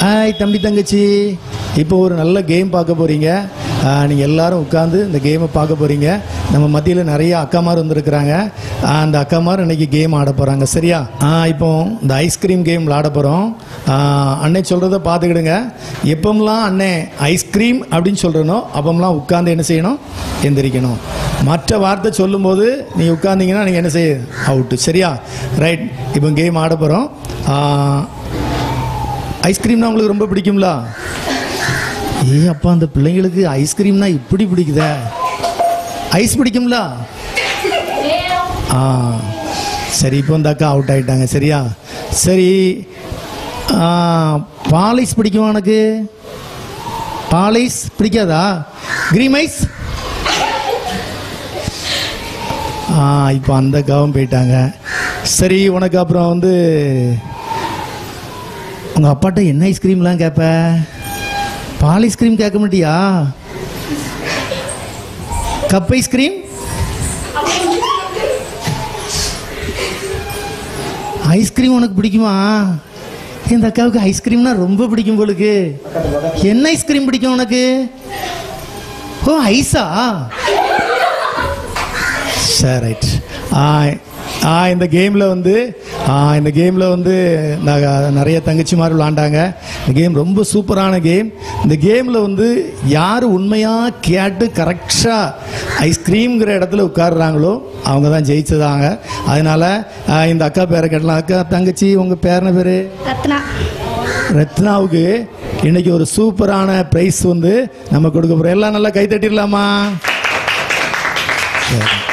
hi தம்பி தங்கச்சி இப்போ ஒரு நல்ல கேம் பார்க்க போறீங்க நீங்கள் எல்லாரும் உட்காந்து இந்த கேமை பார்க்க போறீங்க நம்ம மத்தியில் நிறைய அக்காமார் வந்திருக்கிறாங்க ஆ, அந்த அக்காமார் இன்னைக்கு கேம் ஆட போகிறாங்க சரியா ஆ, இப்போ இந்த ஐஸ்கிரீம் கேம் விளாட போகிறோம் அன்னை சொல்கிறத பார்த்துக்கிடுங்க எப்பமெல்லாம் அண்ணே ஐஸ்கிரீம் அப்படின்னு சொல்கிறனோ அப்பமெல்லாம் உட்காந்து என்ன செய்யணும் எந்திரிக்கணும் மற்ற வார்த்தை சொல்லும்போது நீ உட்காந்தீங்கன்னா நீங்கள் என்ன செய்ய அவுட்டு சரியா ரைட் இப்போ கேம் ஆட போகிறோம் ஐஸ்கிரீம்னா உங்களுக்கு ரொம்ப பிடிக்கும்ல ஏ அப்பா அந்த பிள்ளைங்களுக்கு ஐஸ்கிரீம்னா இப்படி பிடிக்குதே ஐஸ் பிடிக்கும்ல ஆ சரி இப்போ இந்த அக்கா அவுட் ஆயிட்டாங்க சரியா சரி ஆ, பால் ஐஸ் பிடிக்குமா உனக்கு பால் ஐஸ் பிடிக்காதா கிரீம் ஐஸ் ஆ இப்போ அந்த அக்காவும் போயிட்டாங்க சரி உனக்கு அப்புறம் வந்து உங்கள் அப்பாட்ட என்ன ஐஸ்கிரீம்லாம் கேட்ப பால் ஐஸ்கிரீம் கேட்க மாட்டியா கப் ஐஸ்கிரீம் ஐஸ்கிரீம் உனக்கு பிடிக்குமா இந்த அக்காவுக்கு ஐஸ்கிரீம்னா ரொம்ப பிடிக்கும் போலுக்கு என்ன ஐஸ்கிரீம் பிடிக்கும் உனக்கு ஓ ஐஸா சரி ரைட் ஆ ஆ இந்த கேமில் வந்து ஆ இந்த கேமில் வந்து நாங்கள் நிறைய தங்கச்சிமார் விளாண்டாங்க இந்த கேம் ரொம்ப சூப்பரான கேம் இந்த கேமில் வந்து யார் உண்மையாக கேட்டு கரெக்டாக ஐஸ்கிரீம்ங்கிற இடத்துல உட்காருறாங்களோ அவங்க தான் ஜெயிச்சதாங்க அதனால ஆ, இந்த அக்கா பேரை கேட்டலாம் அக்கா தங்கச்சி உங்கள் பேரன பேர் ரத்னா ரத்னாவுக்கு இன்னைக்கு ஒரு சூப்பரான ப்ரைஸ் வந்து நம்ம கொடுக்க போகிறோம் எல்லாம் நல்லா கை தட்டிடலாமா சரி